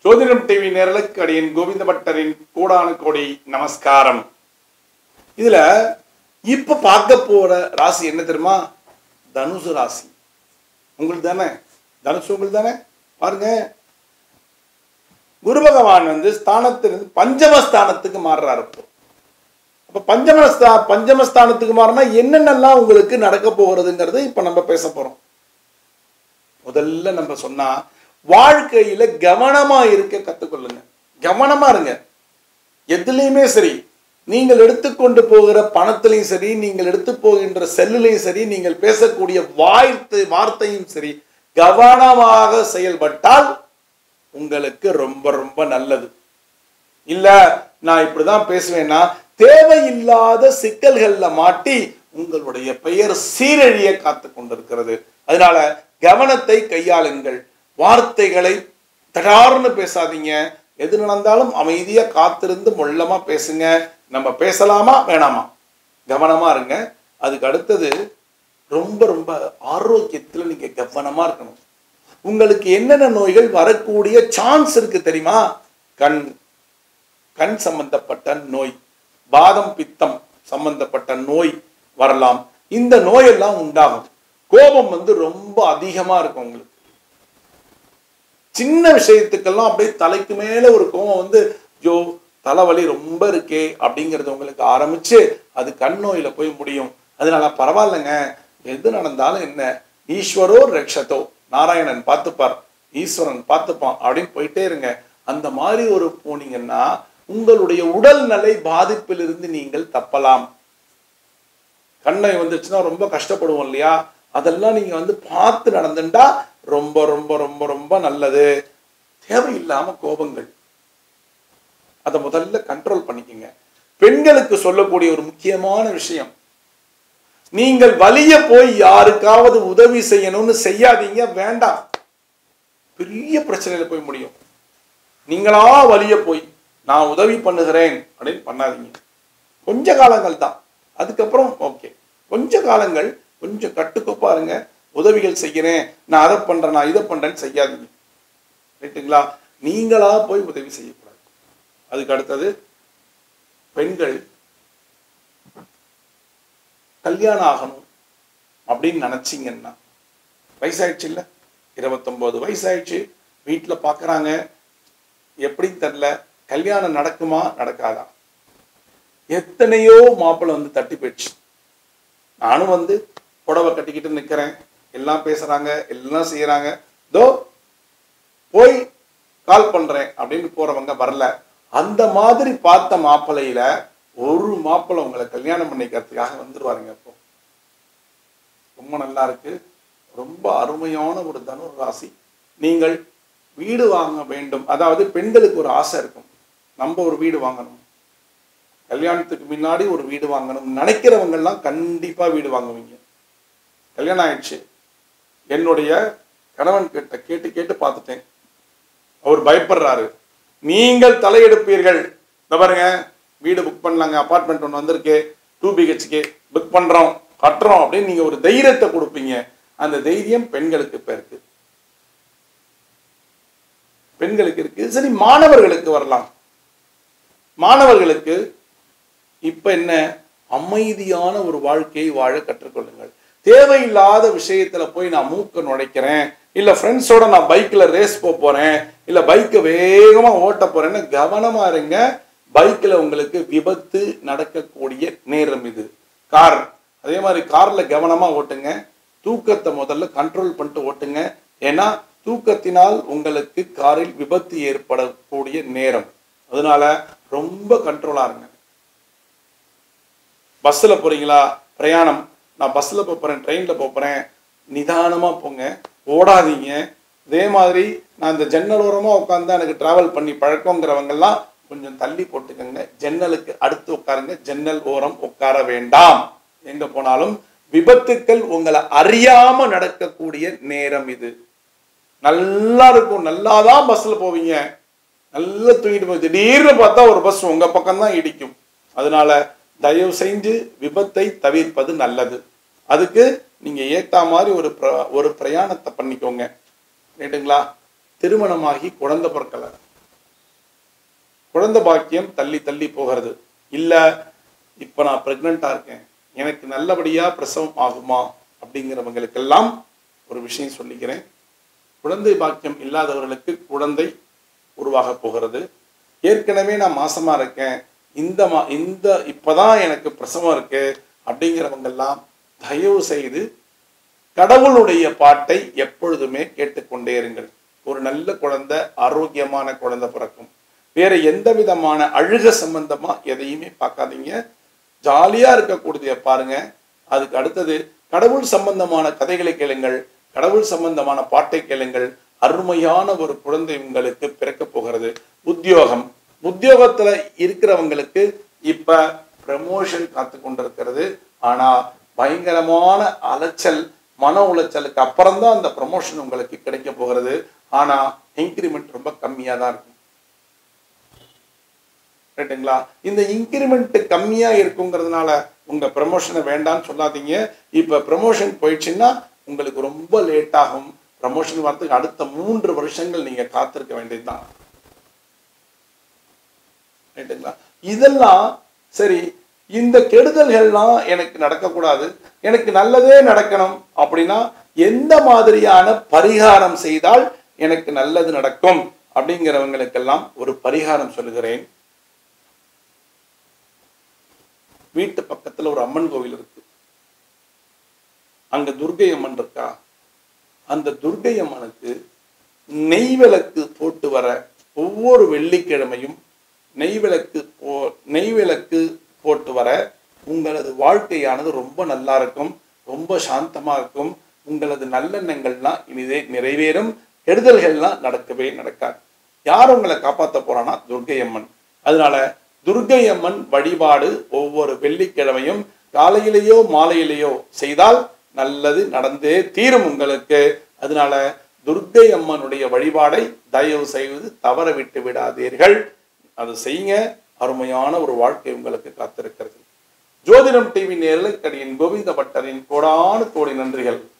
ஜோதிடம் டிவி நேரலுக்கு அடியின் கோவிந்த பட்டரின் கூடான கோடி நமஸ்காரம் இதுல இப்ப பார்க்க போற ராசி என்ன தெரியுமா தனுசு ராசி உங்களுக்கு தானே தனுசு உங்களுக்கு தானே பாருங்க குரு பகவான் வந்து ஸ்தானத்திலிருந்து பஞ்சமஸ்தானத்துக்கு மாறுறாரு இப்போ அப்ப பஞ்சமஸ்தா பஞ்சமஸ்தானத்துக்கு மாறினா என்னென்னலாம் உங்களுக்கு நடக்க போகிறதுங்கிறது இப்ப நம்ம பேச போறோம் முதல்ல நம்ம சொன்னா வாழ்க்கையில கவனமா இருக்க கத்துக்கொள்ளுங்க கவனமா இருங்க எதுலையுமே சரி நீங்கள் எடுத்துக்கொண்டு போகிற பணத்திலையும் சரி நீங்கள் எடுத்து போகின்ற செல்லுலையும் சரி நீங்கள் பேசக்கூடிய வாய்த்து வார்த்தையும் சரி கவனமாக செயல்பட்டால் உங்களுக்கு ரொம்ப ரொம்ப நல்லது இல்ல நான் இப்படிதான் பேசுவேன்னா தேவையில்லாத சிக்கல்கள்ல மாட்டி உங்களுடைய பெயர் சீரழிய காத்து கொண்டிருக்கிறது அதனால கவனத்தை கையாளுங்கள் வார்த்தைகளை தடார்னு பேசாதீங்க எது நடந்தாலும் அமைதியா காத்திருந்து மொள்ளமா பேசுங்க நம்ம பேசலாமா வேணாமா கவனமா இருங்க அதுக்கு அடுத்தது ரொம்ப ரொம்ப ஆரோக்கியத்துல நீங்க கவனமா இருக்கணும் உங்களுக்கு என்னென்ன நோய்கள் வரக்கூடிய சான்ஸ் இருக்கு தெரியுமா கண் கண் சம்பந்தப்பட்ட நோய் பாதம் பித்தம் சம்பந்தப்பட்ட நோய் வரலாம் இந்த நோயெல்லாம் உண்டாகும் கோபம் வந்து ரொம்ப அதிகமா இருக்கும் உங்களுக்கு சின்ன விஷயத்துக்கெல்லாம் அப்படியே தலைக்கு மேல ஒரு கோபம் வந்து ஜோ தலைவலி ரொம்ப இருக்கே அப்படிங்கிறது உங்களுக்கு ஆரம்பிச்சு அது கண் நோயில போய் முடியும் அதனால பரவாயில்லைங்க எது நடந்தாலும் என்ன ஈஸ்வரோ ரக்ஷதோ நாராயணன் பார்த்துப்பார் ஈஸ்வரன் பார்த்துப்பான் அப்படின்னு போயிட்டே இருங்க அந்த மாதிரி ஒரு போனீங்கன்னா உங்களுடைய உடல்நலை பாதிப்பிலிருந்து நீங்கள் தப்பலாம் கண்ணை வந்துச்சுன்னா ரொம்ப கஷ்டப்படுவோம் இல்லையா அதெல்லாம் நீங்க வந்து பார்த்து நடந்துட்டா ரொம்ப ரொம்ப ரொம்ப ரொம்ப நல்லது தேவையில்லாம கோபங்கள் அதை முதல்ல கண்ட்ரோல் பண்ணிக்கங்க பெண்களுக்கு சொல்லக்கூடிய ஒரு முக்கியமான விஷயம் நீங்கள் வலிய போய் யாருக்காவது உதவி செய்யணும்னு செய்யாதீங்க வேண்டாம் பெரிய பிரச்சனையில போய் முடியும் நீங்களா வலிய போய் நான் உதவி பண்ணுகிறேன் அப்படின்னு பண்ணாதீங்க கொஞ்ச காலங்கள் தான் அதுக்கப்புறம் ஓகே கொஞ்ச காலங்கள் கொஞ்சம் கட்டுக்கோப்பா இருங்க உதவிகள் செய்கிறேன் நான் அதை பண்றேன் நான் இதை பண்றேன்னு செய்யாதீங்க ரைட்டுங்களா நீங்களா போய் உதவி செய்யக்கூடாது அதுக்கு அடுத்தது பெண்கள் கல்யாணம் ஆகணும் அப்படின்னு நினைச்சீங்கன்னா வயசாயிடுச்சு இல்ல இருபத்தொன்பது வயசாயிடுச்சு வீட்டில் பார்க்குறாங்க எப்படின்னு தெரில கல்யாணம் நடக்குமா நடக்காதா எத்தனையோ மாப்பிள்ளை வந்து தட்டி போயிடுச்சு நானும் வந்து புடவை கட்டிக்கிட்டு நிற்கிறேன் எல்லாம் பேசுறாங்க எல்லாம் செய்யறாங்க தோ போய் கால் பண்றேன் அப்படின்னு போறவங்க வரல அந்த மாதிரி பார்த்த மாப்பிள்ளையில ஒரு மாப்பிள்ளை உங்களை கல்யாணம் பண்ணிக்கிறதுக்காக வந்துருவாருங்க இப்போ ரொம்ப நல்லா இருக்கு ரொம்ப அருமையான ஒரு தனுர் ராசி நீங்கள் வீடு வாங்க வேண்டும் அதாவது பெண்களுக்கு ஒரு ஆசை இருக்கும் நம்ம ஒரு வீடு வாங்கணும் கல்யாணத்துக்கு முன்னாடி ஒரு வீடு வாங்கணும் நினைக்கிறவங்க எல்லாம் கண்டிப்பா வீடு வாங்குவீங்க கல்யாணம் ஆயிடுச்சு என்னுடைய கணவன் கிட்ட கேட்டு கேட்டு பார்த்துட்டேன் அவர் பயப்படுறாரு நீங்கள் தலையெடுப்பீர்கள் இந்த பாருங்க வீடு புக் பண்ணலாங்க அபார்ட்மெண்ட் ஒன்று வந்திருக்கு டூ பிஹெச்கே புக் பண்றோம் கட்டுறோம் அப்படின்னு நீங்க ஒரு தைரியத்தை கொடுப்பீங்க அந்த தைரியம் பெண்களுக்கு இப்ப இருக்கு பெண்களுக்கு இருக்கு சரி மாணவர்களுக்கு வரலாம் மாணவர்களுக்கு இப்ப என்ன அமைதியான ஒரு வாழ்க்கையை வாழ கற்றுக்கொள்ளுங்கள் தேவையில்லாத விஷயத்துல போய் நான் மூக்க நுழைக்கிறேன் இல்ல ஃப்ரெண்ட்ஸோட நான் பைக்ல ரேஸ் போக போறேன் இல்ல பைக்கை வேகமா ஓட்ட போறேன்னு கவனமா இருங்க பைக்ல உங்களுக்கு விபத்து நடக்கக்கூடிய நேரம் இது கார் அதே மாதிரி கார்ல கவனமா ஓட்டுங்க தூக்கத்தை முதல்ல கண்ட்ரோல் பண்ணிட்டு ஓட்டுங்க ஏன்னா தூக்கத்தினால் உங்களுக்கு காரில் விபத்து ஏற்படக்கூடிய நேரம் அதனால ரொம்ப கண்ட்ரோலா இருங்க பஸ்ல போறீங்களா பிரயாணம் நான் பஸ்ல போறேன் ட்ரெயின்ல போறேன் நிதானமா போங்க ஓடாதீங்க அதே மாதிரி நான் இந்த ஜன்னலோரமா உட்காந்து எனக்கு டிராவல் பண்ணி பழக்கங்கிறவங்கெல்லாம் கொஞ்சம் தள்ளி போட்டுக்கோங்க ஜன்னலுக்கு அடுத்து உட்காருங்க ஜன்னல் ஓரம் உட்கார வேண்டாம் எங்க போனாலும் விபத்துக்கள் உங்களை அறியாம நடக்கக்கூடிய நேரம் இது நல்லா இருக்கும் நல்லாதான் பஸ்ல போவீங்க நல்லா தூங்கிட்டு போய் திடீர்னு பார்த்தா ஒரு பஸ் உங்க பக்கம் தான் இடிக்கும் அதனால தயவு செஞ்சு விபத்தை தவிர்ப்பது நல்லது அதுக்கு நீங்க ஏத்தா மாதிரி ஒரு பிர- ஒரு பிரயாணத்தை பண்ணிக்கோங்க ரைட்டுங்களா திருமணமாகி குழந்தை பிறக்கல குழந்தை பாக்கியம் தள்ளி தள்ளி போகிறது இல்ல இப்ப நான் பிரெக்னண்டா இருக்கேன் எனக்கு நல்லபடியா பிரசவம் ஆகுமா அப்படிங்கிறவங்களுக்கெல்லாம் ஒரு விஷயம் சொல்லிக்கிறேன் குழந்தை பாக்கியம் இல்லாதவர்களுக்கு குழந்தை உருவாக போகிறது ஏற்கனவே நான் மாசமா இருக்கேன் இந்த மா இந்த இப்பதான் எனக்கு பிரசவம் இருக்கு அப்படிங்கிறவங்கெல்லாம் தயவு செய்து கடவுளுடைய பாட்டை எப்பொழுதுமே கேட்டுக்கொண்டே இருங்கள் ஒரு நல்ல குழந்தை ஆரோக்கியமான குழந்தை பிறக்கும் வேற எந்த விதமான அழுக சம்பந்தமா எதையுமே பார்க்காதீங்க ஜாலியா இருக்கக்கூடியத பாருங்க அதுக்கு அடுத்தது கடவுள் சம்பந்தமான கதைகளை கேளுங்கள் கடவுள் சம்பந்தமான பாட்டை கேளுங்கள் அருமையான ஒரு குழந்தை உங்களுக்கு பிறக்க போகிறது உத்தியோகம் உத்தியோகத்துல இருக்கிறவங்களுக்கு இப்ப ப்ரமோஷன் காத்து கொண்டிருக்கிறது ஆனா பயங்கரமான அலைச்சல் மன உளைச்சலுக்கு அப்புறம் தான் அந்த ப்ரமோஷன் உங்களுக்கு கிடைக்க போகிறது ஆனா இன்க்ரிமெண்ட் ரொம்ப கம்மியா தான் இருக்கும் ரைட்டுங்களா இந்த இன்க்ரிமெண்ட் கம்மியா இருக்குங்கிறதுனால உங்க ப்ரமோஷனை வேண்டாம்னு சொல்லாதீங்க இப்ப ப்ரமோஷன் போயிடுச்சுன்னா உங்களுக்கு ரொம்ப லேட் ஆகும் ப்ரமோஷன் வரதுக்கு அடுத்த மூன்று வருஷங்கள் நீங்க காத்திருக்க வேண்டியதுதான் ரைட்டுங்களா இதெல்லாம் சரி இந்த கெடுதல்கள்லாம் எனக்கு நடக்கக்கூடாது எனக்கு நல்லதே நடக்கணும் அப்படின்னா எந்த மாதிரியான பரிகாரம் செய்தால் எனக்கு நல்லது நடக்கும் அப்படிங்கிறவங்களுக்கெல்லாம் ஒரு பரிகாரம் சொல்லுகிறேன் வீட்டு பக்கத்துல ஒரு அம்மன் கோவில் இருக்கு அங்க துர்கை அம்மன் இருக்கா அந்த துர்கை அம்மனுக்கு நெய் விளக்கு போட்டு வர ஒவ்வொரு வெள்ளிக்கிழமையும் நெய் விளக்கு போ நெய் விளக்கு போட்டு வர உங்களது வாழ்க்கையானது ரொம்ப நல்லா இருக்கும் ரொம்ப சாந்தமா இருக்கும் உங்களது நல்லெண்ணங்கள்லாம் இனிதே நிறைவேறும் கெடுதல்கள்லாம் நடக்கவே நடக்காது யார் உங்களை காப்பாற்ற போறானா துர்கை அம்மன் அதனால துர்கை அம்மன் வழிபாடு ஒவ்வொரு வெள்ளிக்கிழமையும் காலையிலேயோ மாலையிலேயோ செய்தால் நல்லது நடந்தே தீரும் உங்களுக்கு அதனால துர்கை அம்மனுடைய வழிபாடை தயவு செய்து தவற விட்டு விடாதீர்கள் அது செய்யுங்க அருமையான ஒரு வாழ்க்கை உங்களுக்கு காத்திருக்கிறது ஜோதிடம் டிவி நேர்களுக்கு அடியின் கோவிந்த பட்டரின் கோடான கோடி நன்றிகள்